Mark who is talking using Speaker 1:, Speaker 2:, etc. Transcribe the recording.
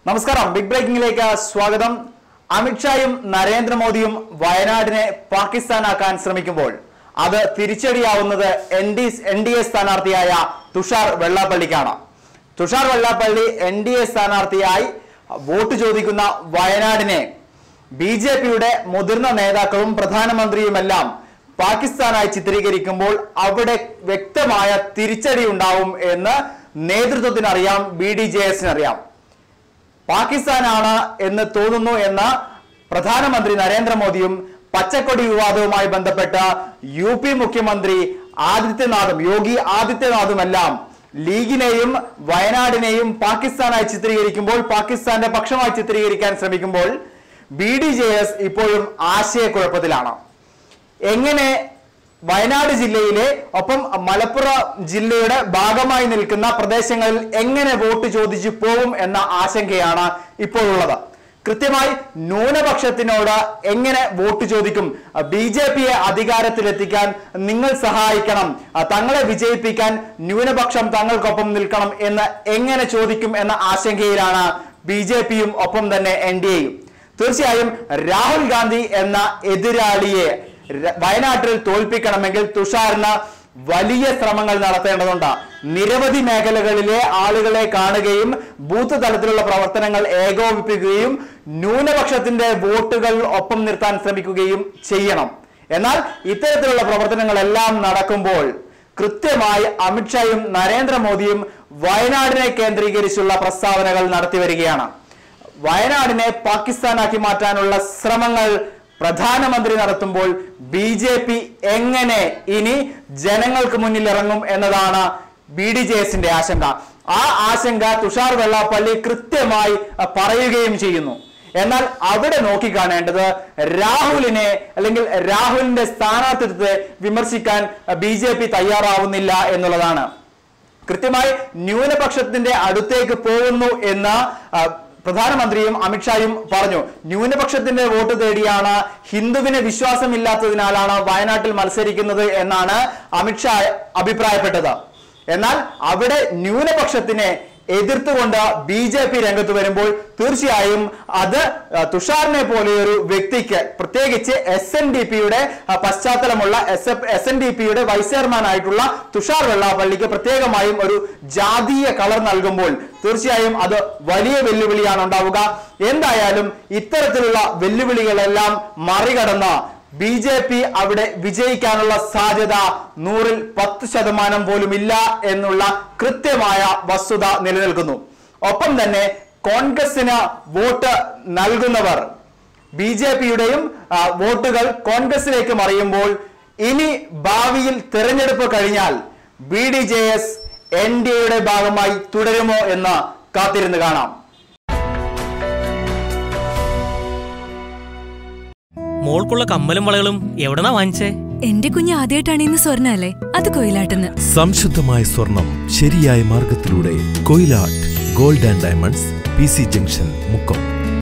Speaker 1: നമസ്കാരം ബിഗ് ബ്രേക്കിംഗിലേക്ക് സ്വാഗതം അമിത്ഷായും നരേന്ദ്രമോദിയും വയനാടിനെ പാകിസ്ഥാനാക്കാൻ ശ്രമിക്കുമ്പോൾ അത് തിരിച്ചടിയാവുന്നത് N D N D A സ്ഥാനാർത്ഥിയായ തുഷാർ വെള്ളാപ്പള്ളിക്കാണ് Thushar Vellappally N D A സ്ഥാനാർത്ഥിയായി വോട്ട് ചോദിക്കുന്ന വയനാടിനെ ബി ജെ പിയുടെ മുതിർന്ന നേതാക്കളും പ്രധാനമന്ത്രിയുമെല്ലാം പാകിസ്ഥാനായി ചിത്രീകരിക്കുമ്പോൾ അവിടെ വ്യക്തമായ തിരിച്ചടി ഉണ്ടാവും എന്ന് നേതൃത്വത്തിനറിയാം ബി ഡി ജെ എസിനറിയാം പാകിസ്ഥാനാണ് എന്ന് തോന്നുന്നു എന്ന പ്രധാനമന്ത്രി നരേന്ദ്രമോദിയും പച്ചക്കൊടി വിവാദവുമായി ബന്ധപ്പെട്ട യു പി മുഖ്യമന്ത്രി ആദിത്യനാഥും യോഗി ആദിത്യനാഥുമെല്ലാം ലീഗിനെയും വയനാടിനെയും പാകിസ്ഥാനായി ചിത്രീകരിക്കുമ്പോൾ പാകിസ്ഥാന്റെ പക്ഷമായി ചിത്രീകരിക്കാൻ ശ്രമിക്കുമ്പോൾ ബി ഡി ജെ എസ് ഇപ്പോഴും ആശയക്കുഴപ്പത്തിലാണ് എങ്ങനെ വയനാട് ജില്ലയിലെ ഒപ്പം മലപ്പുറം ജില്ലയുടെ ഭാഗമായി നിൽക്കുന്ന പ്രദേശങ്ങളിൽ എങ്ങനെ വോട്ട് ചോദിച്ചു പോകും എന്ന ആശങ്കയാണ് ഇപ്പോഴുള്ളത് കൃത്യമായി ന്യൂനപക്ഷത്തിനോട് എങ്ങനെ വോട്ട് ചോദിക്കും ബി ജെ പിയെ അധികാരത്തിലെത്തിക്കാൻ നിങ്ങൾ സഹായിക്കണം ആ, തങ്ങളെ വിജയിപ്പിക്കാൻ ന്യൂനപക്ഷം തങ്ങൾക്കൊപ്പം നിൽക്കണം എന്ന് എങ്ങനെ ചോദിക്കും എന്ന ആശങ്കയിലാണ് ബി ജെ പിയും ഒപ്പം തന്നെ എൻ ഡി എയും തീർച്ചയായും രാഹുൽ ഗാന്ധി എന്ന എതിരാളിയെ ര- വയനാട്ടിൽ തോൽപ്പിക്കണമെങ്കിൽ തുഷാറിന് വലിയ ശ്രമങ്ങൾ നടത്തേണ്ടതുണ്ട് നിരവധി മേഖലകളിലെ ആളുകളെ കാണുകയും ബൂത്ത് തലത്തിലുള്ള പ്രവർത്തനങ്ങൾ ഏകോപിപ്പിക്കുകയും ന്യൂനപക്ഷത്തിന്റെ വോട്ടുകൾ ഒപ്പം നിർത്താൻ ശ്രമിക്കുകയും ചെയ്യണം എന്നാൽ ഇത്തരത്തിലുള്ള പ്രവർത്തനങ്ങളെല്ലാം നടക്കുമ്പോൾ കൃത്യമായി അമിത്ഷായും നരേന്ദ്രമോദിയും വയനാടിനെ കേന്ദ്രീകരിച്ചുള്ള പ്രസ്താവനകൾ നടത്തി വരികയാണ് വയനാടിനെ പാകിസ്ഥാനാക്കി മാറ്റാനുള്ള ശ്രമങ്ങൾ പ്രധാനമന്ത്രി നടത്തുമ്പോൾ ബി ജെ പി എങ്ങനെ ഇനി ജനങ്ങൾക്ക് മുന്നിൽ ഇറങ്ങും എന്നതാണ് ബി ഡി ജെ എസിന്റെ ആശങ്ക ആ ആശങ്ക തുഷാർ വെള്ളാപ്പള്ളി കൃത്യമായി അഹ്, പറയുകയും ചെയ്യുന്നു എന്നാൽ അവിടെ നോക്കിക്കാണേണ്ടത് രാഹുലിനെ അല്ലെങ്കിൽ രാഹുലിന്റെ സ്ഥാനാർത്ഥിത്വത്തെ വിമർശിക്കാൻ ബി ജെ പി തയ്യാറാവുന്നില്ല എന്നുള്ളതാണ് കൃത്യമായി ന്യൂനപക്ഷത്തിന്റെ അടുത്തേക്ക് പോകുന്നു എന്ന് ആ, പ്രധാനമന്ത്രിയും അമിത്ഷായും പറഞ്ഞു ന്യൂനപക്ഷത്തിന്റെ വോട്ട് തേടിയാണ് ഹിന്ദുവിന് വിശ്വാസമില്ലാത്തതിനാലാണ് വയനാട്ടിൽ മത്സരിക്കുന്നത് എന്നാണ് അമിത്ഷാ അഭിപ്രായപ്പെട്ടത് എന്നാൽ അവിടെ ന്യൂനപക്ഷത്തിനെ എതിർത്തുകൊണ്ട് ബി ജെ പി രംഗത്ത് വരുമ്പോൾ തീർച്ചയായും അത് ആ, തുഷാറിനെ പോലെയൊരു വ്യക്തിക്ക് പ്രത്യേകിച്ച് എസ് എൻ ഡി പിയുടെ പശ്ചാത്തലമുള്ള എസ് എസ് എൻ ഡി പിയുടെ വൈസ് ചെയർമാൻ ആയിട്ടുള്ള തുഷാർ വെള്ളാപ്പള്ളിക്ക് പ്രത്യേകമായും ഒരു ജാതീയ കളർ നൽകുമ്പോൾ തീർച്ചയായും അത് വലിയ വെല്ലുവിളിയാണ് ഉണ്ടാവുക എന്തായാലും ഇത്തരത്തിലുള്ള വെല്ലുവിളികളെല്ലാം മറികടന്ന് ബി ജെ പി അവിടെ വിജയിക്കാനുള്ള സാധ്യത നൂറിൽ പത്ത് ശതമാനം പോലും ഇല്ല എന്നുള്ള കൃത്യമായ വസ്തുത നിലനിൽക്കുന്നു ഒപ്പം തന്നെ കോൺഗ്രസിന് വോട്ട് നൽകുന്നവർ ബി ജെ പിയുടെയും വോട്ടുകൾ കോൺഗ്രസിലേക്ക് മറിയുമ്പോൾ ഇനി ഭാവിയിൽ തിരഞ്ഞെടുപ്പ് കഴിഞ്ഞാൽ B D J S N D എയുടെ ഭാഗമായി തുടരുമോ എന്ന് കാത്തിരുന്ന് കാണാം
Speaker 2: മോൾക്കുള്ള കമ്മലും വളകളും എവിടെന്നാ വാങ്ങിച്ചേ
Speaker 3: എന്റെ കുഞ്ഞ് ആദ്യമായിട്ടാണ് ഇന്ന് സ്വർണ്ണ അല്ലേ അത് കൊയിലാട്ടെന്ന്
Speaker 4: സംശുദ്ധമായ സ്വർണം ശരിയായ മാർഗത്തിലൂടെ Koyilatt gold and diamonds P C junction Mukkam